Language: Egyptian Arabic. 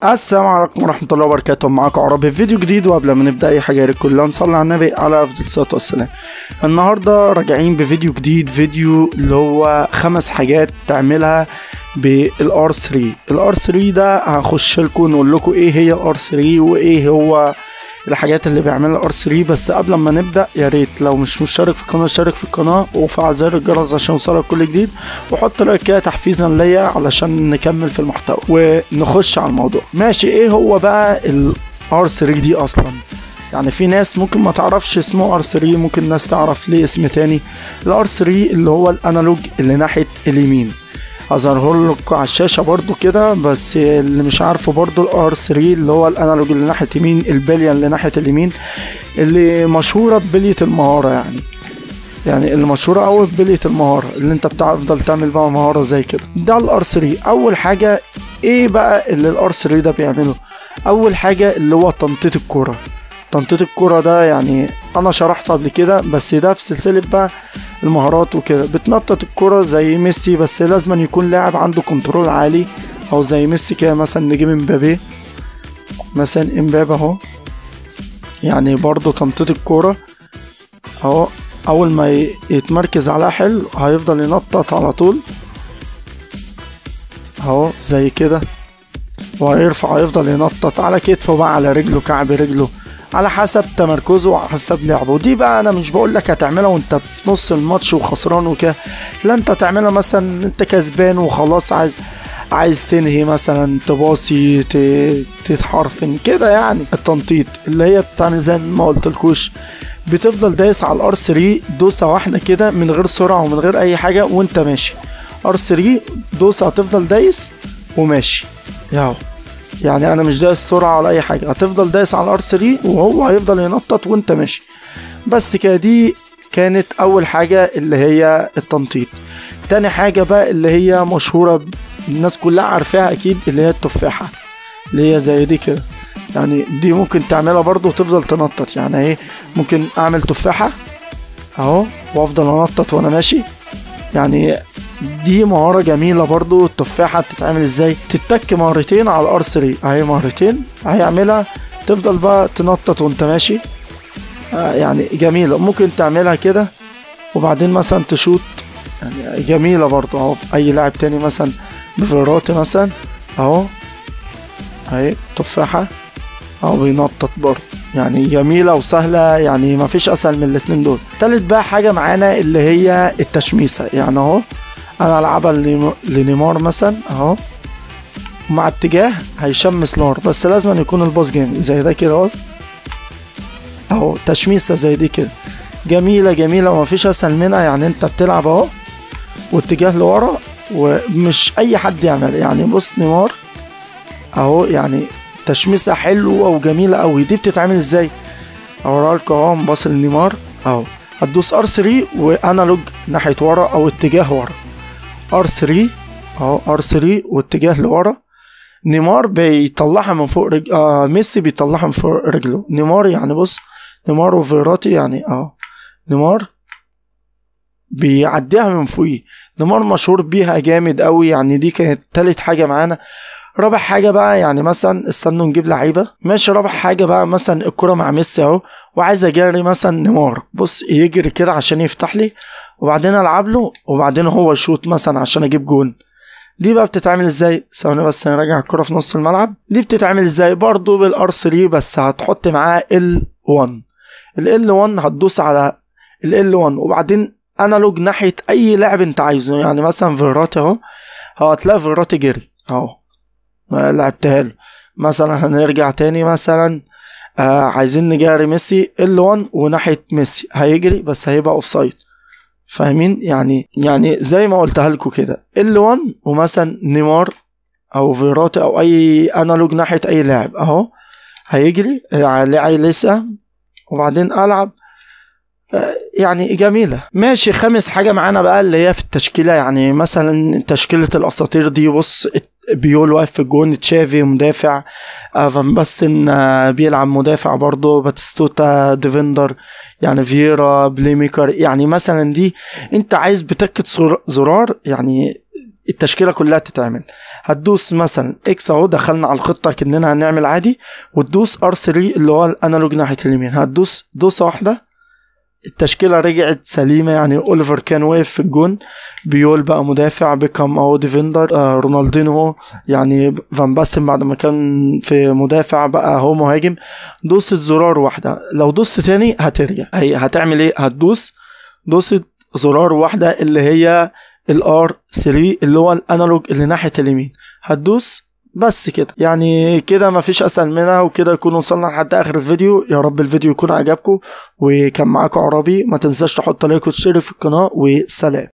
السلام عليكم ورحمة الله وبركاته معاكم عربي في فيديو جديد وقبل ما نبدأ أي حاجة يا ريت كلنا نصلي على النبي على أفضل الصلاة والسلام النهاردة راجعين بفيديو جديد فيديو اللي هو خمس حاجات تعملها بالار 3 الار 3 ده هنخش لكم نقول لكم ايه هي الار 3 وايه هو الحاجات اللي بيعملها الار 3 بس قبل ما نبدا يا ريت لو مش مشترك في القناه اشترك في القناه وفعل زر الجرس عشان يوصلك كل جديد وحط لايك كده تحفيزا ليا علشان نكمل في المحتوى ونخش على الموضوع ماشي ايه هو بقى الار 3 دي اصلا يعني في ناس ممكن ما تعرفش اسمه ار 3 ممكن ناس تعرف ليه اسم تاني الار 3 اللي هو الانالوج اللي ناحيه اليمين هظهره لكم على الشاشه برضو كده بس اللي مش عارفه برضو الار 3 اللي هو الانالوج اللي ناحيه يمين البليه اللي ناحيه اليمين اللي مشهوره ببليه المهاره يعني يعني اللي مشهوره قوي ببليه المهاره اللي انت بتفضل تعمل بقى مهاره زي كده ده الار 3 اول حاجه ايه بقى اللي الار 3 ده بيعمله اول حاجه اللي هو تنطيط الكوره تنطيط الكرة ده يعني انا شرحته قبل كده بس ده في سلسلة بقى المهارات وكده بتنطط الكرة زي ميسي بس لازم يكون لاعب عنده كنترول عالي او زي ميسي كده مثلا نجيب امبابي مثلا امبابي اهو يعني برضه تنطيط الكرة اهو اول ما يتمركز عليها حلو هيفضل ينطط على طول اهو زي كده وهيرفع هيفضل ينطط على كتفه بقى على رجله كعب رجله على حسب تمركزه وعلى حسب لعبه دي بقى انا مش بقول لك هتعملها وانت في نص الماتش وخسران وكده لا انت تعملها مثلا انت كسبان وخلاص عايز عايز تنهي مثلا تباصي تتحرفن كده يعني التنطيط اللي هي بتعمل زي ما قلت لكوش بتفضل دايس على الار 3 دوسه واحده كده من غير سرعه ومن غير اي حاجه وانت ماشي ار 3 دوسه هتفضل دايس وماشي ياهو يعني انا مش دايس سرعه ولا اي حاجه هتفضل دايس على الار 3 وهو هيفضل ينطط وانت ماشي بس كده دي كانت اول حاجه اللي هي التنطيط تاني حاجه بقى اللي هي مشهوره الناس كلها عارفاها اكيد اللي هي التفاحه اللي هي زي دي كده يعني دي ممكن تعملها برضو وتفضل تنطط يعني ايه ممكن اعمل تفاحه اهو وافضل انطط وانا ماشي يعني دي مهارة جميلة برضو التفاحة بتتعمل ازاي تتك مرتين على الار 3 اهي مرتين هيعملها تفضل بقى تنطط وانت ماشي آه يعني جميلة ممكن تعملها كده وبعدين مثلا تشوت يعني جميلة برضو اهو في اي لاعب تاني مثلا بفيراتي مثلا اهو اهي تفاحة اهو بينطط برضه يعني جميلة وسهلة يعني مفيش اسهل من الاتنين دول تالت بقى حاجة معانا اللي هي التشميسة يعني اهو انا العبها لنيمار مثلا اهو مع اتجاه هيشمس نار بس لازم يكون الباص جامد زي ده كده اهو اهو تشميسه زي دي كده جميله جميله ومفيش اسهل منها يعني انت بتلعب اهو واتجاه لورا ومش اي حد يعمل يعني بص نيمار اهو يعني تشميسه حلوه وجميله قوي دي بتتعمل ازاي اوريها لكم اهو باص لنيمار اهو هتدوس ار 3 وانالوج ناحيه ورا او اتجاه ورا ار 3 اهو ار 3 واتجاه لورا نيمار بيطلعها من فوق رجل آه ميسي بيطلعها من فوق رجله نيمار يعني بص نيمار وفيراتي يعني اهو نيمار بيعديها من فوقيه نيمار مشهور بيها جامد قوي يعني دي كانت تالت حاجة معانا رابع حاجة بقى يعني مثلا استنوا نجيب لعيبة ماشي رابع حاجة بقى مثلا الكرة مع ميسي اهو وعايز اجاري مثلا نيمار بص يجري كده عشان يفتح لي وبعدين العب له وبعدين هو يشوط مثلا عشان اجيب جون دي بقى بتتعمل ازاي ثواني بس نراجع الكرة في نص الملعب دي بتتعمل ازاي برضو بالار 3 بس هتحط معاه ال 1 ال 1 هتدوس على ال 1 وبعدين انالوج ناحية اي لاعب انت عايزه يعني مثلا فيراتي اهو هتلاقي فيراتي جري اهو لعبتها له مثلا هنرجع تاني مثلا آه عايزين نجاري ميسي ال 1 وناحية ميسي هيجري بس هيبقى اوف سايد فاهمين يعني يعني زي ما قلتها لكم كده ال 1 ومثلا نيمار او فيراتي او اي انالوج ناحيه اي لاعب اهو هيجري عليه لسه وبعدين العب يعني جميلة ماشي خامس حاجة معانا بقى اللي هي في التشكيلة يعني مثلا تشكيلة الأساطير دي بص بيول واقف في الجون تشافي مدافع فان باستن بيلعب مدافع برضه باتستوتا ديفندر يعني فييرا بلاي ميكر يعني مثلا دي انت عايز بتكة زرار يعني التشكيله كلها تتعمل هتدوس مثلا اكس اهو دخلنا على الخطه كاننا هنعمل عادي وتدوس ار 3 اللي هو الانالوج ناحيه اليمين هتدوس دوسه واحده التشكيله رجعت سليمه يعني اوليفر كان واقف في الجون بيول بقى مدافع بيكام اهو ديفندر آه رونالدينهو يعني فان باستن بعد ما كان في مدافع بقى هو مهاجم دوست زرار واحده لو دوست تاني هترجع هي هتعمل ايه هتدوس دوست زرار واحده اللي هي الار 3 اللي هو الانالوج اللي ناحيه اليمين هتدوس بس كده يعني كده مفيش اسهل منها وكده يكون وصلنا لحد اخر الفيديو يا رب الفيديو يكون عجبكم وكان معاكم عربي ما تنساش تحط لايك وتشترك في القناه وسلام